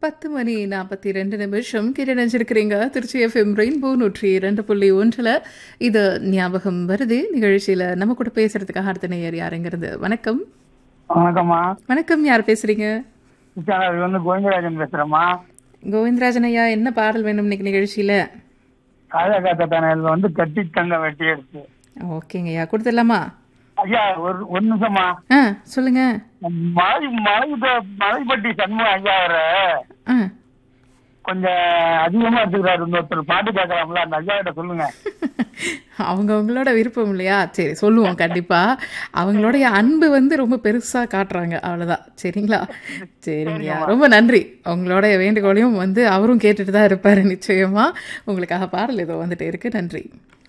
பத்து மணி நாற்பத்தி ரெண்டு நிமிஷம் கிட்ட நினைச்சிருக்கிறீங்க திருச்சி எஃப்எம் ரெயின்போ நூற்றி இரண்டு புள்ளி ஒன்றில் இது ஞாபகம் வருது நிகழ்ச்சியில் நம்ம கூட பேசுறதுக்காக அடுத்த நேயர் யாருங்கிறது வணக்கம் வணக்கம்மா வணக்கம் யார் பேசுறீங்க இது வந்து கோவிந்தராஜன் பேசுறேம்மா கோவிந்தராஜன் ஐயா என்ன பாடல் வேணும் இன்னைக்கு நிகழ்ச்சியில் காதகாத்த பேனல் வந்து கட்டி தங்க வெட்டி எடுத்து ஓகேங்க ஐயா கொடுத்துடலாமா ஐயா ஒரு ஒரு நிமிஷமா ஆ சொல்லுங்க மலை மலை மலைப்பட்டி சண்முகம் ஐயா அவரு ஆ கொஞ்சம் அதிகமா எடுத்துக்கிறாரு இன்னொருத்தர் பாட்டு கேட்கலாம்ல அந்த ஐயா கிட்ட சொல்லுங்க அவங்க அவங்களோட விருப்பம் இல்லையா சரி சொல்லுவோம் கண்டிப்பா அவங்களுடைய அன்பு வந்து ரொம்ப பெருசா காட்டுறாங்க அவ்வளவுதான் சரிங்களா சரிங்கய்யா ரொம்ப நன்றி உங்களோட வேண்டுகோளையும் வந்து அவரும் கேட்டுட்டு தான் இருப்பாரு நிச்சயமா உங்களுக்காக பாடல் ஏதோ வந்துட்டு இருக்கு நன்றி